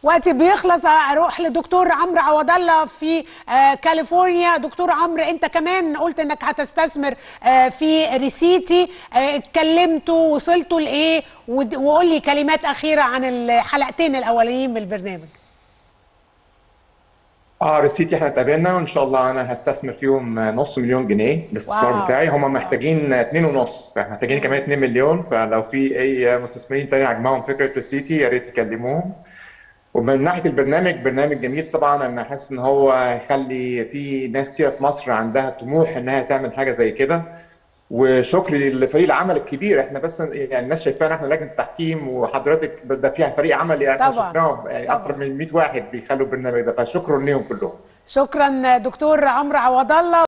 وقتي بيخلص اروح لدكتور عمرو عوض الله في آه، كاليفورنيا دكتور عمرو انت كمان قلت انك هتستثمر آه، في ريسيتي آه، اتكلمتوا وصلتوا لايه ود- وقول لي كلمات اخيره عن الحلقتين الاولانيين من البرنامج اه ريسيتي احنا اتقابلنا وان شاء الله انا هستثمر فيهم نص مليون جنيه الاستثمار واو. بتاعي هم محتاجين اتنين ونص فاحنا محتاجين كمان 2 مليون فلو في اي مستثمرين تاني عجبهم فكره ريسيتي يا ريت يكلموهم ومن ناحيه البرنامج برنامج جميل طبعا انا حاسس ان هو هيخلي في ناس كتير في مصر عندها طموح انها تعمل حاجه زي كده وشكري لفريق العمل الكبير احنا بس يعني الناس شايفانا احنا لجنه التحكيم وحضرتك ده فيها فريق عمل يعني احنا طبعاً. شفناهم يعني طبعاً. اكثر من 100 واحد بيخلوا البرنامج ده فشكرا ليهم كلهم شكرا دكتور عمرو عوض الله